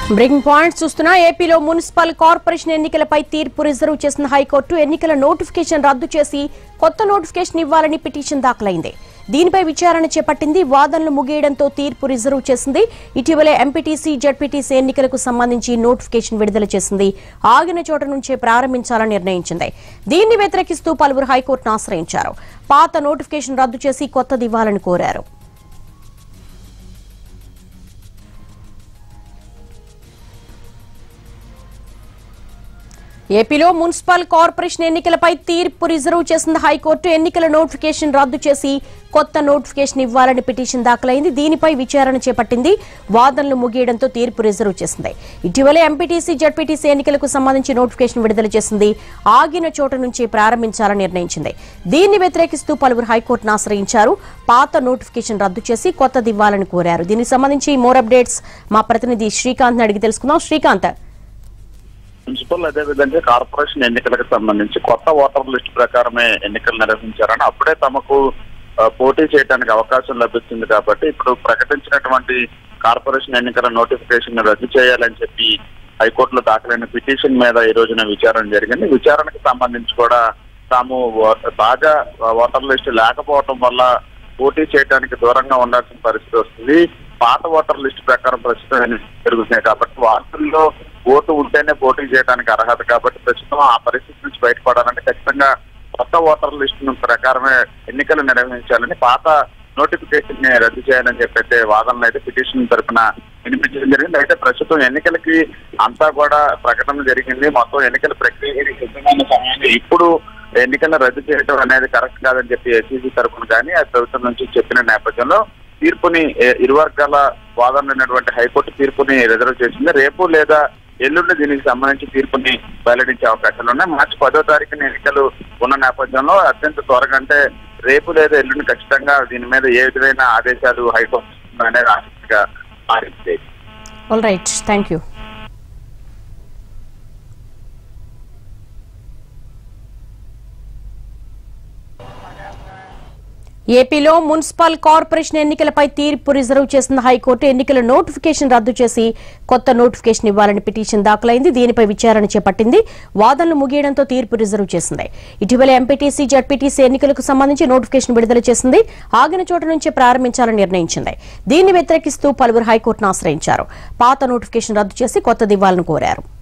breaking points చూస్తున్నా ఏపీలో municipal corporation ఎన్నికలపై తీర్పు రిజర్వ్ చేసిన హైకోర్టు ఎన్నికల నోటిఫికేషన్ రద్దు చేసి కొత్త నోటిఫికేషన్ ఇవ్వాలని పిటిషన్ దాఖలైంది దీనిపై విచారణ చేపట్టింది వాదనలు ముగియడంతో తీర్పు రిజర్వ్ చేసింది ఇటీవలే ఎంపీటీసీ జడ్పీటీసీ ఎన్నికలకు సంబంధించి నోటిఫికేషన్ విడుదల చేసింది ఆగిన చోట నుంచే ప్రారంభించాలని నిర్ణయించింది దీన్ని వ్యతిరేకిస్తూ పలువురు హైకోర్టును ఆశ్రయించారు పాత నోటిఫికేషన్ రద్దు చేసి కొత్తది ఇవ్వాలని కోరారు ఏపీలో మున్సిపల్ కార్పొరేషన్ ఎన్నికలపై తీర్పు రిజర్వ్ చేసిన హైకోర్టు ఎన్నికల నోటిఫికేషన్ రద్దు చేసి కొత్త నోటిఫికేషన్ ఇవ్వాలని పిటిషన్ దాఖలైంది దీనిపై విచారణ చేపట్టింది వాదనలు ముగియడంతో తీర్పు రిజర్వ్ చేసింది ఇటీవలే ఎంపీటీసీ జడ్పీటీసీ ఎన్నికలకు సంబంధించి నోటిఫికేషన్ విడుదల చేసింది ఆగిన చోట నుంచి ప్రారంభించాలని నిర్ణయించింది దీన్ని వ్యతిరేకిస్తూ పలువురు హైకోర్టును ఆశ్రయించారు పాత నోటిఫికేషన్ రద్దు చేసి కొత్తది ఇవ్వాలని కోరారు దీనికి సంబంధించి మోర్ అప్డేట్స్ మా ప్రతినిధి శ్రీకాంత్ అడిగి తెలుసుకుందాం శ్రీకాంత్ మున్సిపల్ అదే విధంగా కార్పొరేషన్ ఎన్నికలకు సంబంధించి కొత్త ఓటర్ లిస్ట్ ప్రకారమే ఎన్నికలు నిర్వహించారని అప్పుడే తమకు ఆ, పోటీ చేయడానికి అవకాశం లభిస్తుంది కాబట్టి ఇప్పుడు ప్రకటించినటువంటి కార్పొరేషన్ ఎన్నికల నోటిఫికేషన్ రద్దు చేయాలని చెప్పి హైకోర్టులో దాఖలైన పిటిషన్ మీద ఈ రోజున విచారణ జరిగింది విచారణకు సంబంధించి కూడా తాము ఓ- తాజా ఓటర్ లిస్ట్ లేకపోవడం వల్ల పోటీ చేయడానికి దూరంగా ఉండాల్సిన పరిస్థితి వస్తుంది పాత ఓటర్ లిస్ట్ ప్రకారం ప్రస్తుతం ఎన్నికలు జరుగుతున్నాయి కాబట్టి వార్తల్లో ఓటు ఉంటేనే పోటీ చేయడానికి అర్హత కాబట్టి ప్రస్తుతం ఆ పరిస్థితి నుంచి బయటపడాలంటే ఖచ్చితంగా కొత్త ఓటర్ లిస్ట్ ప్రకారమే ఎన్నికలు నిర్వహించాలని పాత నోటిఫికేషన్ ని రద్దు చేయాలని చెప్పైతే వాదనలు అయితే పిటిషన్ తరఫున వినిపించడం జరిగింది అయితే ప్రస్తుతం ఎన్నికలకి అంతా కూడా ప్రకటన జరిగింది మొత్తం ఎన్నికల ప్రక్రియ సిద్ధమైన సమయంలో ఇప్పుడు ఎన్నికలను రద్దు చేయడం అనేది కరెక్ట్ కాదని చెప్పి ఎస్సీసీ తరఫున కానీ ఆ ప్రభుత్వం నుంచి చెప్పిన నేపథ్యంలో తీర్పుని ఏ- ఇరు వర్గాల వాదన ఉన్నటువంటి హైకోర్టు తీర్పుని రిజర్వ్ చేసింది రేపు లేదా ఎల్లుండి దీనికి సంబంధించి తీర్పుని వెల్లడించే అవకాశాలు ఉన్నాయి మార్చి పదో తారీఖున ఎన్నికలు ఉన్న నేపథ్యంలో అత్యంత త్వరగా అంటే రేపు లేదా ఎల్లుండి ఖచ్చితంగా దీని మీద ఏ విధమైన ఆదేశాలు హైకోర్టు ఇస్తుందో అనేది ఆసక్తిగా మారింది ఆల్ రైట్ థ్యాంక్ యూ ఏపీలో మున్సిపల్ కార్పొరేషన్ ఎన్నికలపై తీర్పు రిజర్వ్ చేసిన హైకోర్టు ఎన్నికల నోటిఫికేషన్ రద్దు చేసి కొత్త నోటిఫికేషన్ ఇవ్వాలని పిటిషన్ దాఖలైంది దీనిపై విచారణ చేపట్టింది వాదనలు ముగియడంతో తీర్పు రిజర్వ్ చేసింది ఇటీవల ఎంపీటీసీ జడ్పీటీసీ ఎన్నికలకు సంబంధించి నోటిఫికేషన్ విడుదల చేసింది ఆగిన చోట నుంచే ప్రారంభించాలని నిర్ణయించింది దీన్ని వ్యతిరేకిస్తూ పలువురు హైకోర్టును ఆశ్రయించారు పాత నోటిఫికేషన్ రద్దు చేసి కొత్తది ఇవ్వాలని కోరారు